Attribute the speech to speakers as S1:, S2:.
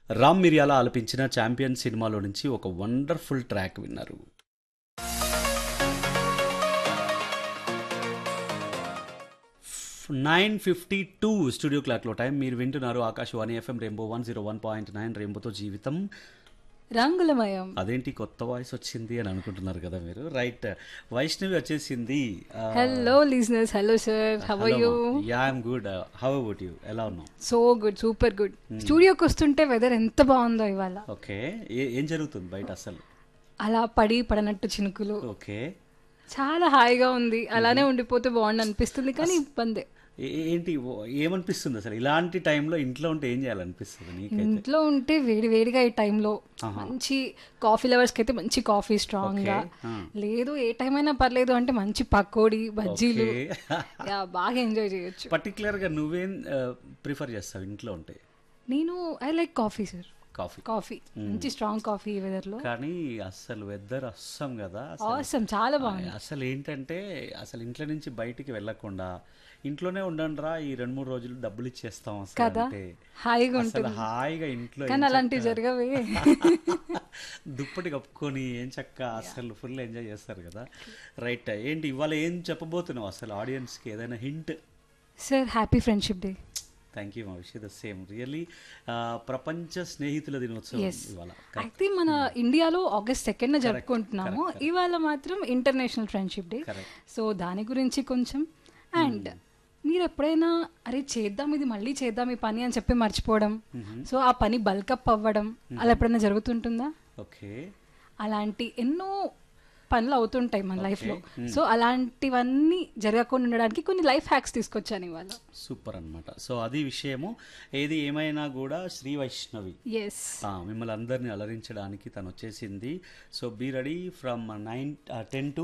S1: రామ్ మిరియాల ఆలపించిన ఛాంపియన్ సినిమాలో నుంచి ఒక వండర్ఫుల్ ట్రాక్ విన్నారు నైన్ ఫిఫ్టీ టూ స్టూడియో క్లాక్లో టైం మీరు వింటున్నారు Akashvani FM rainbow one zero one point nine రెయిన్బోతో జీవితం
S2: రంగులమయం
S1: అదేంటి కొత్త వాయిస్ వచ్చింది అని అనుకుంటున్నారు కదా మీరు రైట్ వైష్ణవి వచ్చేసింది
S2: hello listeners hello sir how you
S1: ya I'm good how about you ఎలా ఉన్నావు
S2: సో గుడ్ సూపర్ గుడ్ స్టూడియోకి వస్తుంటే వెదర్ ఎంత బాగుందో ఇవాళ
S1: ఓకే ఏం జరుగుతుంది బయట అసలు
S2: అలా పడి పడనట్టు చినుకులు
S1: ఓకే
S2: చాలా హాయిగా ఉంది అలానే ఉండిపోతే బాగుండు అనిపిస్తుంది కానీ ఇబ్బంది
S1: ఏ- ఏంటి ఓ- ఏమనిపిస్తుంది అసలు ఇలాంటి టైంలో ఇంట్లో ఉంటే ఏం చేయాలనిపిస్తుంది నీకైతే
S2: ఇంట్లో ఉంటే వేడి వేడిగా ఈ టైంలో మంచి కాఫీ లవర్స్కి అయితే మంచి కాఫీ స్ట్రాంగ్ గా
S1: ఆ.
S2: లేదు ఏ టైం అయినా పర్లేదు అంటే మంచి పకోడీ బజ్జీలు
S1: ఓకే
S2: యా, బాగా ఎంజాయ్ చేయొచ్చు
S1: పర్టికులర్గా నువ్వేం ప్రిఫర్ చేస్తావు ఇంట్లో ఉంటే
S2: నేను I like coffee sir
S1: coffee
S2: coffee మంచి స్ట్రాంగ్ కాఫీ ఈ weather లో
S1: కానీ అస్సలు వెదర్ అస్సం కదా అసలు
S2: అవసరం చాలా బాగుంది
S1: అసలు ఏంటంటే అసలు ఇంట్లో నుంచి బయటికి వెళ్ళకుండా ఇంట్లోనే ఉండండి రా ఈ రెండు మూడు రోజులు డబ్బులు ఇచ్చేస్తాం అసలు
S2: కదా
S1: అంటే
S2: హాయిగా
S1: అసలు
S2: ఉంటుంది
S1: హాయిగా ఇంట్లో
S2: కానీ
S1: ఏం
S2: అలాంటివి
S1: చక్క-
S2: జరగవే
S1: దుప్పటి కప్పుకొని ఏం చక్క అసలు ఫుల్ ఎంజాయ్ చేస్తారు కదా రైట్ ఏంటి ఇవాళ ఏం చెప్పబోతున్నావు అసలు ఆడియన్స్కి ఏదైనా hint
S2: sir happy friendship day
S1: thank you మా విషయ ద సేమ్ రియల్లీ ప్రపంచ స్నేహితుల దినోత్సవం
S2: ఎస్
S1: ఇవాళ
S2: అయితే మన ఇండియాలో ఆగస్ట్ సెకండ్ జరుపుకుంటున్నాము ఇవాళ మాత్రం international friendship day
S1: Correct.
S2: So దాని గురించి కొంచెం అండ్ మీరు ఎప్పుడైనా అరే చేద్దాం ఇది మళ్ళీ చేద్దాం ఈ పని అని చెప్పి మర్చిపోవడం సో ఆ పని బల్కప్ అవ్వడం అలా ఎప్పుడైనా జరుగుతుంటుందా
S1: ఓకే
S2: అలాంటి ఎన్నో పనులు అవుతుంటాయి మన లైఫ్లో సో అలాంటివన్నీ జరగకుండా ఉండడానికి కొన్ని లైఫ్ హ్యాక్స్ తీసుకొచ్చాను ఇవాళ
S1: సూపర్ అన్నమాట సో అది విషయము ఏది ఏమైనా కూడా శ్రీ వైష్ణవి
S2: ఎస్
S1: ఆ, మిమ్మల్ని అందరినీ అలరించడానికి తను వచ్చేసింది so be ready from nine ten to